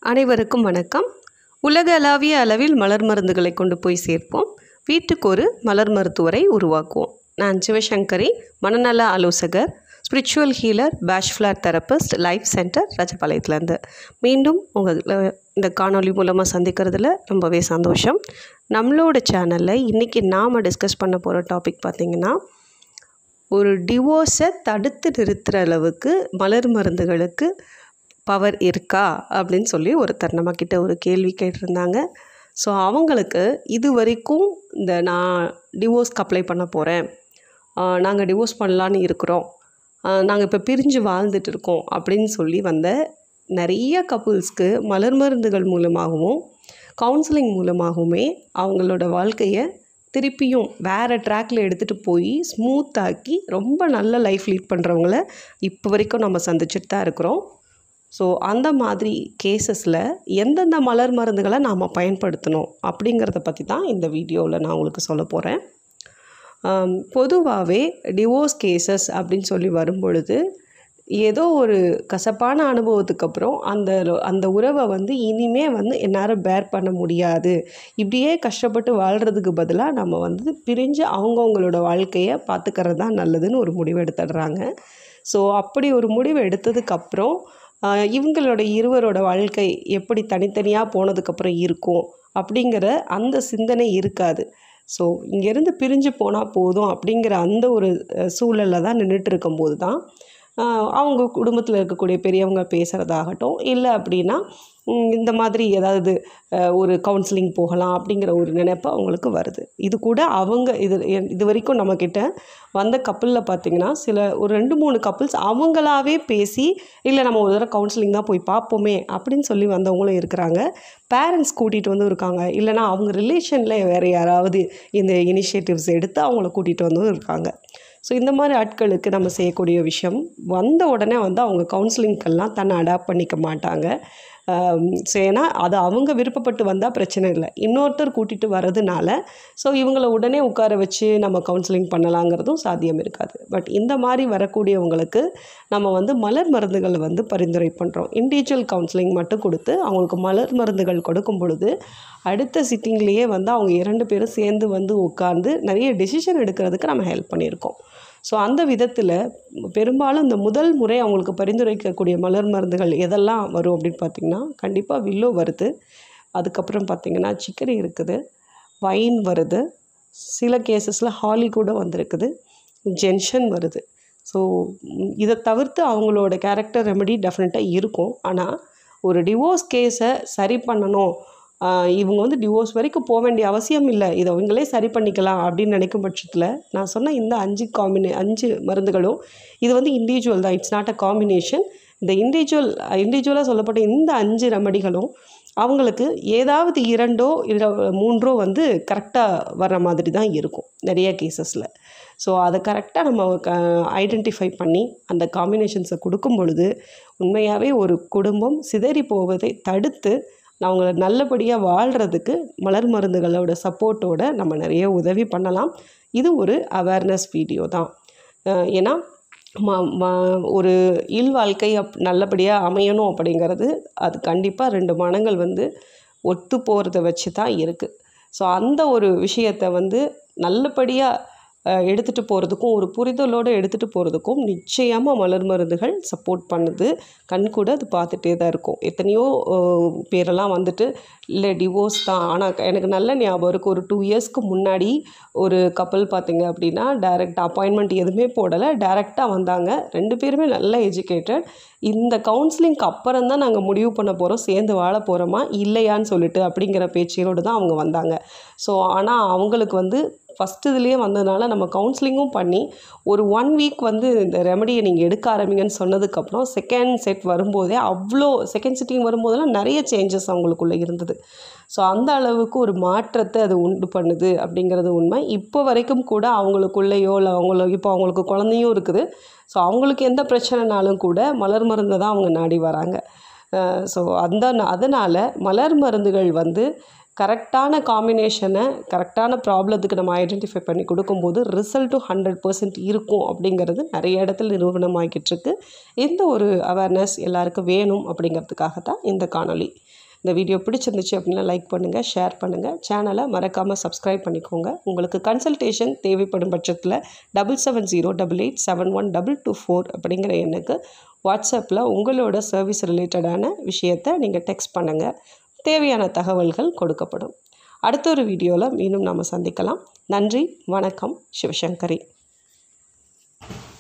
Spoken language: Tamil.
அனைவருக்கும் வணக்கம் உலகளாவிய அளவில் மலர் மருந்துகளை கொண்டு போய் சேர்ப்போம் வீட்டுக்கு ஒரு மலர் மருத்துவரை உருவாக்குவோம் நான் சிவசங்கரி மனநல ஆலோசகர் spiritual healer Bach flower therapist life centre ராஜபாளையத்துலேருந்து மீண்டும் உங்கள் இந்த காணொளி மூலமாக சந்திக்கிறதுல ரொம்பவே சந்தோஷம் நம்மளோட சேனலில் இன்றைக்கி நாம் டிஸ்கஸ் பண்ண போகிற டாபிக் பார்த்திங்கன்னா ஒரு டிவோர்ஸை தடுத்து நிறுத்துகிற அளவுக்கு மலர் மருந்துகளுக்கு பவர் இருக்கா அப்படின்னு சொல்லி ஒருத்தர் நம்மக்கிட்ட ஒரு கேள்வி கேட்டிருந்தாங்க ஸோ அவங்களுக்கு இது வரைக்கும் இந்த நான் டிவோர்ஸ்க்கு அப்ளை பண்ண போகிறேன் நாங்கள் டிவோர்ஸ் பண்ணலான்னு இருக்கிறோம் நாங்கள் இப்போ பிரிஞ்சு வாழ்ந்துட்டு இருக்கோம் அப்படின்னு சொல்லி வந்த நிறைய கப்புள்ஸ்க்கு மலர் மருந்துகள் மூலமாகவும் கவுன்சிலிங் மூலமாகவுமே அவங்களோட வாழ்க்கையை திருப்பியும் வேறு ட்ராக்கில் எடுத்துகிட்டு போய் ஸ்மூத்தாக்கி ரொம்ப நல்ல லைஃப் லீட் பண்ணுறவங்கள இப்போ வரைக்கும் நம்ம சந்திச்சுட்டு தான் இருக்கிறோம் ஸோ அந்த மாதிரி கேசஸில் எந்தெந்த மலர் மருந்துகளை நாம் பயன்படுத்தணும் அப்படிங்கிறத பற்றி தான் இந்த வீடியோவில் நான் உங்களுக்கு சொல்ல போகிறேன் பொதுவாகவே டிவோர்ஸ் கேசஸ் அப்படின்னு சொல்லி வரும்பொழுது ஏதோ ஒரு கசப்பான அனுபவத்துக்கு அப்புறம் அந்த அந்த உறவை வந்து இனிமே வந்து என்னால் பேர் பண்ண முடியாது இப்படியே கஷ்டப்பட்டு வாழ்கிறதுக்கு பதிலாக நம்ம வந்து பிரிஞ்சு அவங்கவுங்களோட வாழ்க்கையை பார்த்துக்கிறது தான் நல்லதுன்னு ஒரு முடிவு எடுத்துடுறாங்க ஸோ அப்படி ஒரு முடிவு எடுத்ததுக்கப்புறம் இவங்களோட இருவரோட வாழ்க்கை எப்படி தனித்தனியாக போனதுக்கப்புறம் இருக்கும் அப்படிங்கிற அந்த சிந்தனை இருக்காது ஸோ இங்கேருந்து பிரிஞ்சு போனால் போதும் அப்படிங்கிற அந்த ஒரு சூழலில் தான் நின்றுட்டு இருக்கும்போது தான் அவங்க குடும்பத்தில் இருக்கக்கூடிய பெரியவங்க பேசுகிறதாகட்டும் இல்லை அப்படின்னா இந்த மாதிரி ஏதாவது ஒரு கவுன்சிலிங் போகலாம் அப்படிங்கிற ஒரு நினைப்பு அவங்களுக்கு வருது இது கூட அவங்க இது இது வரைக்கும் நம்மக்கிட்ட வந்த கப்பலில் பார்த்திங்கன்னா சில ஒரு ரெண்டு மூணு கப்புள்ஸ் அவங்களாவே பேசி இல்லை நம்ம ஒரு தடவை கவுன்சிலிங் தான் போய் பார்ப்போமே அப்படின்னு சொல்லி வந்தவங்களும் இருக்கிறாங்க பேரண்ட்ஸ் கூட்டிகிட்டு வந்து இருக்காங்க இல்லைனா அவங்க ரிலேஷனில் வேறு யாராவது இந்த இனிஷியேட்டிவ்ஸ் எடுத்து அவங்கள கூட்டிகிட்டு வந்தும் இருக்காங்க ஸோ இந்த மாதிரி ஆட்களுக்கு நம்ம செய்யக்கூடிய விஷயம் வந்த உடனே வந்து அவங்க கவுன்சிலிங்க்கெல்லாம் தன்னை அடாப்ட் பண்ணிக்க மாட்டாங்க ஸோ ஏன்னா அது அவங்க விருப்பப்பட்டு வந்தால் பிரச்சனை இல்லை இன்னொருத்தர் கூட்டிகிட்டு வரதுனால ஸோ இவங்கள உடனே உட்கார வச்சு நம்ம கவுன்சிலிங் பண்ணலாங்கிறதும் சாத்தியம் இருக்காது பட் இந்த மாதிரி வரக்கூடியவங்களுக்கு நம்ம வந்து மலர் மருந்துகள் வந்து பரிந்துரை பண்ணுறோம் இண்டிவிஜுவல் கவுன்சிலிங் மட்டும் கொடுத்து அவங்களுக்கு மலர் மருந்துகள் கொடுக்கும் பொழுது அடுத்த சிட்டிங்லேயே வந்து அவங்க இரண்டு பேரும் சேர்ந்து வந்து உட்காந்து நிறைய டெசிஷன் எடுக்கிறதுக்கு நம்ம ஹெல்ப் பண்ணியிருக்கோம் ஸோ அந்த விதத்தில் பெரும்பாலும் இந்த முதல் முறை அவங்களுக்கு பரிந்துரைக்கக்கூடிய மலர் மருந்துகள் எதெல்லாம் வரும் அப்படின்னு பார்த்திங்கன்னா கண்டிப்பாக வில்லோ வருது அதுக்கப்புறம் பார்த்திங்கன்னா சிக்கரி இருக்குது வைன் வருது சில கேசஸில் ஹாலி கூட வந்திருக்குது ஜென்ஷன் வருது ஸோ இதை தவிர்த்து அவங்களோட கேரக்டர் ரெமெடி டெஃபினட்டாக இருக்கும் ஆனால் ஒரு டிவோர்ஸ் கேஸை சரி பண்ணணும் இவங்க வந்து டிவோர்ஸ் வரைக்கும் போக வேண்டிய அவசியம் இல்லை இதை அவங்களே சரி பண்ணிக்கலாம் அப்படின்னு நினைக்கும் பட்சத்தில் நான் சொன்ன இந்த அஞ்சு காம்பினே அஞ்சு மருந்துகளும் இது வந்து இண்டிவிஜுவல் தான் இட்ஸ் நாட் அ காம்பினேஷன் இந்த இண்டிவிஜுவல் இண்டிவிஜுவலாக சொல்லப்பட்ட இந்த அஞ்சு ரெமடிகளும் அவங்களுக்கு ஏதாவது இரண்டோ இல்லை மூன்றோ வந்து கரெக்டாக வர்ற மாதிரி தான் இருக்கும் நிறைய கேசஸில் ஸோ அதை கரெக்டாக நம்ம க ஐடென்டிஃபை பண்ணி அந்த காம்பினேஷன்ஸை கொடுக்கும் பொழுது உண்மையாகவே ஒரு குடும்பம் சிதறி போவதை தடுத்து அவங்கள நல்லபடியாக வாழ்கிறதுக்கு மலர் மருந்துகளோட சப்போர்ட்டோட நம்ம நிறைய உதவி பண்ணலாம் இது ஒரு அவேர்னஸ் வீடியோ தான் ஏன்னா ஒரு இல் வாழ்க்கை அப் நல்லபடியாக அமையணும் அப்படிங்கிறது அது கண்டிப்பாக ரெண்டு மனங்கள் வந்து ஒத்து போகிறத வச்சு தான் இருக்குது ஸோ அந்த ஒரு விஷயத்தை வந்து நல்லபடியாக எடுத்துகிட்டு போகிறதுக்கும் ஒரு புரிதலோடு எடுத்துகிட்டு போகிறதுக்கும் நிச்சயமாக மலர் மருந்துகள் சப்போர்ட் பண்ணுது கண் கூட அது பார்த்துட்டே தான் இருக்கும் எத்தனையோ பேரெல்லாம் வந்துட்டு இல்லை டிவோர்ஸ் தான் ஆனால் எனக்கு நல்ல ஞாபகம் இருக்குது ஒரு டூ இயர்ஸ்க்கு முன்னாடி ஒரு கப்பல் பார்த்திங்க அப்படின்னா டைரக்ட் அப்பாயின்மெண்ட் எதுவுமே போடலை டைரெக்டாக வந்தாங்க ரெண்டு பேருமே நல்ல எஜுகேட்டட் இந்த கவுன்சிலிங்க்கு அப்புறம் தான் நாங்கள் முடிவு பண்ண போகிறோம் சேர்ந்து வாழ போகிறோமா இல்லையான்னு சொல்லிட்டு அப்படிங்கிற பேச்சையோடு தான் அவங்க வந்தாங்க ஸோ ஆனால் அவங்களுக்கு வந்து ஃபஸ்ட்டு இதுலேயே வந்ததுனால நம்ம கவுன்சிலிங்கும் பண்ணி ஒரு ஒன் வீக் வந்து இந்த ரெமடியை நீங்கள் எடுக்க ஆரம்பிங்கன்னு சொன்னதுக்கப்புறம் செகண்ட் செட் வரும்போதே அவ்வளோ செகண்ட் சிட்டிங் வரும்போதெல்லாம் நிறைய சேஞ்சஸ் அவங்களுக்குள்ளே இருந்தது ஸோ அந்த அளவுக்கு ஒரு மாற்றத்தை அது உண்டு பண்ணுது அப்படிங்கிறது உண்மை இப்போ வரைக்கும் கூட அவங்களுக்குள்ளேயோ இல்லை அவங்கள இப்போ அவங்களுக்கு குழந்தையும் இருக்குது ஸோ அவங்களுக்கு எந்த பிரச்சனைனாலும் கூட மலர் மருந்தை தான் அவங்க நாடி வராங்க ஸோ அந்த அதனால் மலர் மருந்துகள் வந்து கரெக்டான காம்பினேஷனை கரெக்டான ப்ராப்ளத்துக்கு நம்ம ஐடென்டிஃபை பண்ணி கொடுக்கும்போது ரிசல்ட்டும் ஹண்ட்ரட் பர்சன்ட் இருக்கும் அப்படிங்கிறது நிறைய இடத்துல நிரூபணமாகிட்டு இருக்கு இந்த ஒரு அவேர்னஸ் எல்லாருக்கும் வேணும் அப்படிங்கிறதுக்காக தான் இந்த காணொளி இந்த வீடியோ பிடிச்சிருந்துச்சு அப்படின்னா லைக் பண்ணுங்கள் ஷேர் பண்ணுங்கள் சேனலை மறக்காமல் சப்ஸ்கிரைப் பண்ணிக்கோங்க உங்களுக்கு கன்சல்டேஷன் தேவைப்படும் பட்சத்தில் double seven zero double eight seven one double two four அப்படிங்கிற எண்ணுக்கு வாட்ஸ்அப்பில் உங்களோட சர்வீஸ் ரிலேட்டடான விஷயத்தை நீங்கள் டெக்ஸ்ட் பண்ணுங்கள் தேவையான தகவல்கள் கொடுக்கப்படும் அடுத்த ஒரு வீடியோவில் மீண்டும் நாம் சந்திக்கலாம் நன்றி வணக்கம் சிவசங்கரி